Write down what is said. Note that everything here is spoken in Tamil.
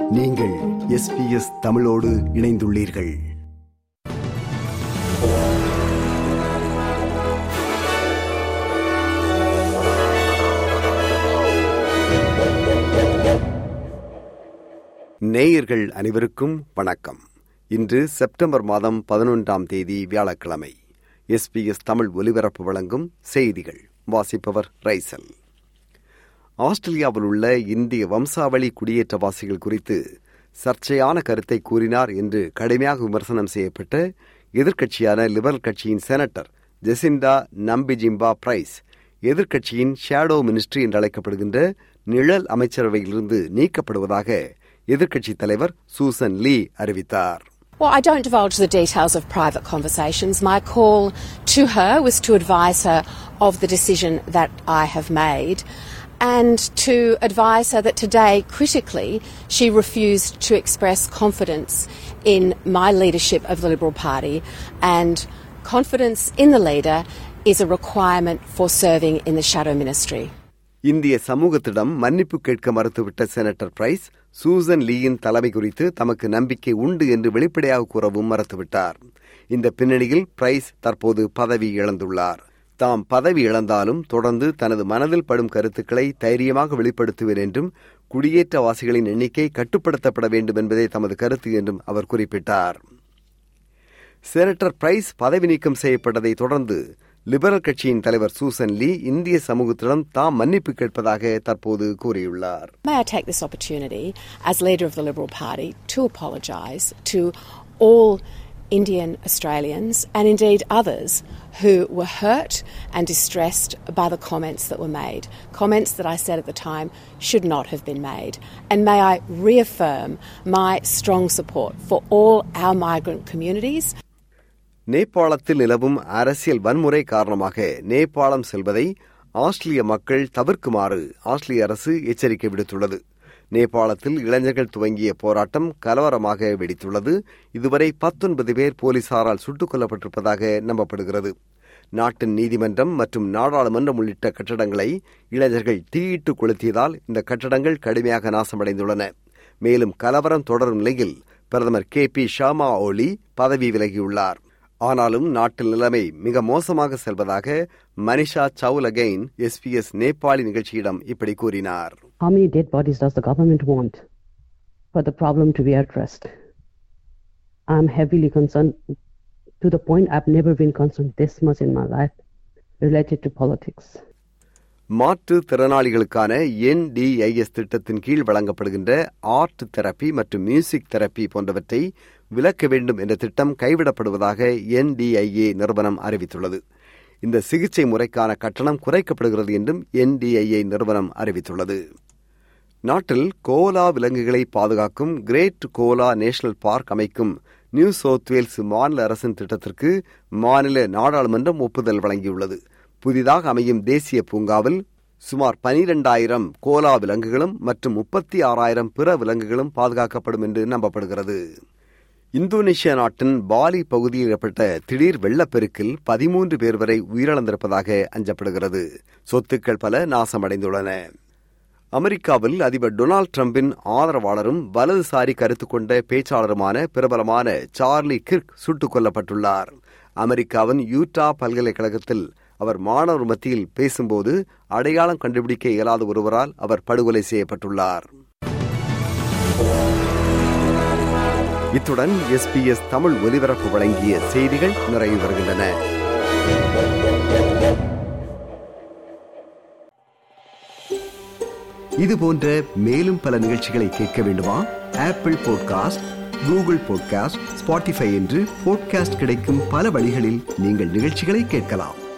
நீங்கள் எஸ்பிஎஸ் தமிழோடு இணைந்துள்ளீர்கள் நேயர்கள் அனைவருக்கும் வணக்கம் இன்று செப்டம்பர் மாதம் பதினொன்றாம் தேதி வியாழக்கிழமை எஸ்பிஎஸ் தமிழ் ஒலிபரப்பு வழங்கும் செய்திகள் வாசிப்பவர் ரைசல் ஆஸ்திரேலியாவில் உள்ள இந்திய வம்சாவளி குடியேற்றவாசிகள் குறித்து சர்ச்சையான கருத்தை கூறினார் என்று கடுமையாக விமர்சனம் செய்யப்பட்ட எதிர்க்கட்சியான லிபரல் கட்சியின் செனட்டர் ஜெசிண்டா நம்பிஜிம்பா பிரைஸ் எதிர்க்கட்சியின் ஷேடோ மினிஸ்ட்ரி என்று அழைக்கப்படுகின்ற நிழல் அமைச்சரவையிலிருந்து நீக்கப்படுவதாக எதிர்க்கட்சித் தலைவர் சூசன் லீ அறிவித்தார் Well, I don't divulge the details of private conversations. My call to her was to advise her of the decision that I have made and to advise her that today, critically, she refused to express confidence in my leadership of the Liberal Party and confidence in the leader is a requirement for serving in the shadow ministry. இந்திய சமூகத்திடம் மன்னிப்பு கேட்க மறுத்துவிட்ட செனட்டர் பிரைஸ் சூசன் லீயின் தலைமை குறித்து தமக்கு நம்பிக்கை உண்டு என்று வெளிப்படையாக கூறவும் மறுத்துவிட்டார் இந்த பின்னணியில் பிரைஸ் தற்போது பதவி இழந்துள்ளார் தாம் பதவி இழந்தாலும் தொடர்ந்து தனது மனதில் படும் கருத்துக்களை தைரியமாக வெளிப்படுத்துவேன் என்றும் குடியேற்றவாசிகளின் எண்ணிக்கை கட்டுப்படுத்தப்பட வேண்டும் என்பதே தமது கருத்து என்றும் அவர் குறிப்பிட்டார் செனட்டர் பிரைஸ் பதவி நீக்கம் செய்யப்பட்டதை தொடர்ந்து லிபரல் கட்சியின் தலைவர் சூசன் லீ இந்திய சமூகத்திடம் தாம் மன்னிப்பு கேட்பதாக தற்போது கூறியுள்ளார் May I take this opportunity as leader of the Liberal Party to apologise to all Indian Australians and indeed others who were hurt and distressed by the comments that were made. Comments that I said at the time should not have been made. And may I reaffirm my strong support for all our migrant communities. நேபாளத்தில் நிலவும் அரசியல் வன்முறை காரணமாக நேபாளம் செல்வதை ஆஸ்திரேலிய மக்கள் தவிர்க்குமாறு ஆஸ்திரேலிய அரசு எச்சரிக்கை விடுத்துள்ளது நேபாளத்தில் இளைஞர்கள் துவங்கிய போராட்டம் கலவரமாக வெடித்துள்ளது இதுவரை பத்தொன்பது பேர் போலீசாரால் சுட்டுக் கொல்லப்பட்டிருப்பதாக நம்பப்படுகிறது நாட்டின் நீதிமன்றம் மற்றும் நாடாளுமன்றம் உள்ளிட்ட கட்டடங்களை இளைஞர்கள் தீயிட்டு கொளுத்தியதால் இந்த கட்டடங்கள் கடுமையாக நாசமடைந்துள்ளன மேலும் கலவரம் தொடரும் நிலையில் பிரதமர் கே பி ஷாமா ஓலி பதவி விலகியுள்ளார் ஆனாலும் நாட்டில் நிலைமை மிக மோசமாக செல்வதாக மனிஷா சவுலகைன் எஸ்பிஎஸ் நேபாளி நிகழ்ச்சியிடம் இப்படி கூறினார் How many dead bodies does the government want for the problem to be addressed? I'm heavily concerned to the point I've never been concerned this much in my life related to politics. மாற்றுத் திறனாளிகளுக்கான என்டிஐஎஸ் திட்டத்தின் கீழ் வழங்கப்படுகின்ற ஆர்ட் தெரப்பி மற்றும் மியூசிக் தெரப்பி போன்றவற்றை விலக்க வேண்டும் என்ற திட்டம் கைவிடப்படுவதாக என்டிஐஏ நிறுவனம் அறிவித்துள்ளது இந்த சிகிச்சை முறைக்கான கட்டணம் குறைக்கப்படுகிறது என்றும் என்டிஐஏ நிறுவனம் அறிவித்துள்ளது நாட்டில் கோலா விலங்குகளை பாதுகாக்கும் கிரேட் கோலா நேஷனல் பார்க் அமைக்கும் நியூ சவுத் வேல்ஸ் மாநில அரசின் திட்டத்திற்கு மாநில நாடாளுமன்றம் ஒப்புதல் வழங்கியுள்ளது புதிதாக அமையும் தேசிய பூங்காவில் சுமார் பனிரெண்டாயிரம் கோலா விலங்குகளும் மற்றும் முப்பத்தி ஆறாயிரம் பிற விலங்குகளும் பாதுகாக்கப்படும் என்று நம்பப்படுகிறது இந்தோனேஷியா நாட்டின் பாலி பகுதியில் ஏற்பட்ட திடீர் வெள்ளப்பெருக்கில் பதிமூன்று பேர் வரை உயிரிழந்திருப்பதாக அஞ்சப்படுகிறது சொத்துக்கள் பல நாசமடைந்துள்ளன அமெரிக்காவில் அதிபர் டொனால்டு டிரம்பின் ஆதரவாளரும் வலதுசாரி கருத்து கொண்ட பேச்சாளருமான பிரபலமான சார்லி கிர்க் சுட்டுக் கொல்லப்பட்டுள்ளார் அமெரிக்காவின் யூட்டா பல்கலைக்கழகத்தில் அவர் மாணவர் மத்தியில் பேசும்போது அடையாளம் கண்டுபிடிக்க இயலாத ஒருவரால் அவர் படுகொலை செய்யப்பட்டுள்ளார் இத்துடன் எஸ்பிஎஸ் தமிழ் ஒலிபரப்பு வழங்கிய செய்திகள் நிறைவு வருகின்றன இது போன்ற மேலும் பல நிகழ்ச்சிகளை கேட்க வேண்டுமா Apple podcast Google podcast Spotify என்று பாட்காஸ்ட் கிடைக்கும் பல வழிகளில் நீங்கள் நிகழ்ச்சிகளை கேட்கலாம்